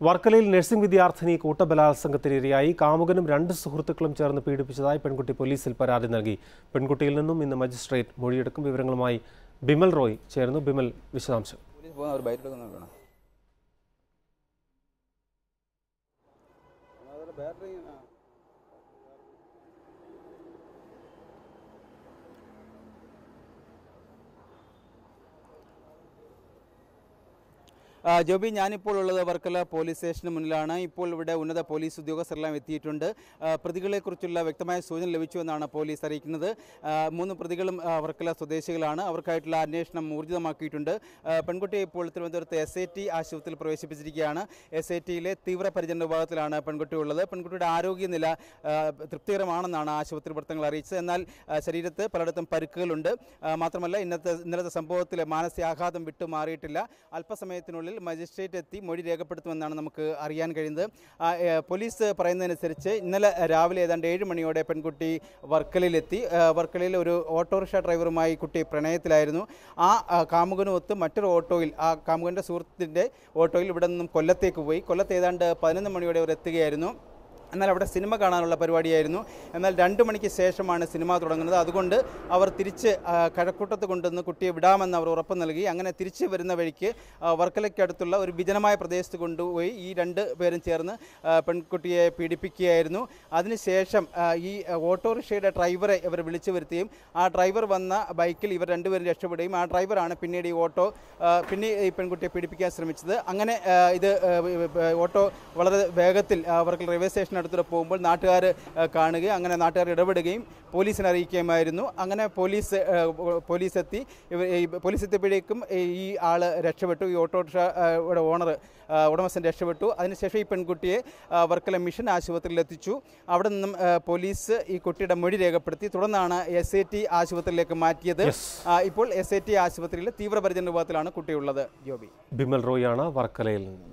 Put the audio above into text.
വർക്കലയിൽ നഴ്സിംഗ് വിദ്യാർത്ഥിനി കൂട്ടബലാത്സംഗത്തിനിരയായി കാമുകനും രണ്ട് സുഹൃത്തുക്കളും ചേർന്ന് പീഡിപ്പിച്ചതായി പെൺകുട്ടി പോലീസിൽ പരാതി നൽകി പെൺകുട്ടിയിൽ നിന്നും ഇന്ന് മജിസ്ട്രേറ്റ് മൊഴിയെടുക്കും വിവരങ്ങളുമായി ബിമൽ റോയ് ചേർന്നു ബിമൽ വിശദാംശം പോലീസ് പോകുന്ന ഒരു ബൈറ്റ് എടുക്കുന്ന വേണം ആ, ജോബി ഞാനിപ്പോൾ ഉള്ളത് വർക്കല പോലീസ് സ്റ്റേഷന് മുന്നിലാണ് ഇപ്പോൾ ഇവിടെ ഉന്നത പോലീസ് ഉദ്യോഗസ്ഥരെല്ലാം എത്തിയിട്ടുണ്ട് ആ, പ്രതികളെക്കുറിച്ചുള്ള വ്യക്തമായ സൂചന ലഭിച്ചുവെന്നാണ് പോലീസ് അറിയിക്കുന്നത് ആ, മൂന്ന് പ്രതികളും ആ, വർക്കല സ്വദേശികളാണ് അവർക്കായിട്ടുള്ള അന്വേഷണം ഊർജിതമാക്കിയിട്ടുണ്ട് ആ, പെൺകുട്ടിയെ ഇപ്പോൾ തിരുവനന്തപുരത്ത് എസ് ഐ ടി ആശുപത്രിയിൽ പ്രവേശിപ്പിച്ചിരിക്കുകയാണ് എസ് ഐ ടിയിലെ തീവ്രപരിചരണ വിഭാഗത്തിലാണ് പെൺകുട്ടി ഉള്ളത് പെൺകുട്ടിയുടെ ആരോഗ്യനില ആ, തൃപ്തികരമാണെന്നാണ് ആശുപത്രി വൃത്തങ്ങൾ അറിയിച്ചത് എന്നാൽ ആ, ശരീരത്ത് പലയിടത്തും പരുക്കുകളുണ്ട് ആ, മാത്രമല്ല ഇന്നത്തെ ഇന്നലത്തെ സംഭവത്തിൽ മാനസികാഘാതം വിട്ടു മാറിയിട്ടില്ല അല്പസമയത്തിനുള്ളിൽ മജിസ്ട്രേറ്റ് എത്തി മൊഴി രേഖപ്പെടുത്തുമെന്നാണ് നമുക്ക് അറിയാൻ കഴിയുന്നത് ആ, ഏ, പോലീസ് പറയുന്നതനുസരിച്ച് ഇന്നലെ രാവിലെ ഏതാണ്ട് ഏഴ് മണിയോടെ പെൺകുട്ടി വർക്കലയിലെത്തി ആ, വർക്കലയിൽ ഒരു ഓട്ടോറിക്ഷ ഡ്രൈവറുമായി കുട്ടി പ്രണയത്തിലായിരുന്നു ആ ആ, കാമുകനുമൊത്ത് മറ്റൊരു ഓട്ടോയിൽ ആ കാമുകൻ്റെ സുഹൃത്തിൻ്റെ ഓട്ടോയിൽ ഇവിടെ നിന്നും കൊല്ലത്തേക്ക് പോയി കൊല്ലത്ത് ഏതാണ്ട് പതിനൊന്ന് മണിയോടെ അവർ എത്തുകയായിരുന്നു എന്നാൽ അവിടെ സിനിമ കാണാനുള്ള പരിപാടിയായിരുന്നു എന്നാൽ രണ്ട് മണിക്ക് ശേഷമാണ് സിനിമ തുടങ്ങുന്നത് അതുകൊണ്ട് അവർ തിരിച്ച് ആ, കഴക്കൂട്ടത്ത് കൊണ്ടുവന്ന് കുട്ടിയെ വിടാമെന്ന് അവർ ഉറപ്പ് നൽകി അങ്ങനെ തിരിച്ച് വരുന്ന വഴിക്ക് ആ, വർക്കലയ്ക്കടുത്തുള്ള ഒരു വിജനമായ പ്രദേശത്ത് കൊണ്ടുപോയി ഈ രണ്ട് പേരും ചേർന്ന് ആ, പെൺകുട്ടിയെ പീഡിപ്പിക്കുകയായിരുന്നു അതിനുശേഷം ആ, ഈ ഓട്ടോറിക്ഷയുടെ ഡ്രൈവറെ ഇവർ വിളിച്ചു വരുത്തുകയും ആ ഡ്രൈവർ വന്ന ബൈക്കിൽ ഇവർ രണ്ടുപേരും രക്ഷപ്പെടുകയും ആ ഡ്രൈവറാണ് പിന്നീട് ഈ ഓട്ടോ ആ, പിന്നെ ഈ പെൺകുട്ടിയെ പീഡിപ്പിക്കാൻ ശ്രമിച്ചത് അങ്ങനെ ആ, ഇത് ആ, ആ, ഓട്ടോ വളരെ വേഗത്തിൽ ആ, വർക്കല റെയിൽവേ സ്റ്റേഷൻ അടുത്തൂടെ പോകുമ്പോൾ നാട്ടുകാർ കാണുകയും അങ്ങനെ നാട്ടുകാർ ഇടപെടുകയും പോലീസിനെ അറിയിക്കുകയുമായിരുന്നു അങ്ങനെ പോലീസ് ആ, പോലീസ് എത്തി ഇവ- ഈ പോലീസ് എത്തിയപ്പോഴേക്കും ഈ ആൾ രക്ഷപ്പെട്ടു ഈ ഓട്ടോറിക്ഷ ആ, യുടെ ഓണർ ഉടമസ്ഥൻ രക്ഷപ്പെട്ടു അതിനുശേഷം ഈ പെൺകുട്ടിയെ ആ, വർക്കല മിഷൻ ആശുപത്രിയിൽ എത്തിച്ചു അവിടെ നിന്നും ആ, പോലീസ് ഈ കുട്ടിയുടെ മൊഴി രേഖപ്പെടുത്തി തുടർന്നാണ് എസ് ഐ ടി ആശുപത്രിയിലേക്ക് മാറ്റിയത് ആ, ഇപ്പോൾ എസ് ഐ ടി ആശുപത്രിയിൽ തീവ്രപരിചരണ വിഭാഗത്തിലാണ് കുട്ടിയുള്ളത് ജോബി ബിമൽ റോയാണ് വർക്കലയിൽ നിന്ന്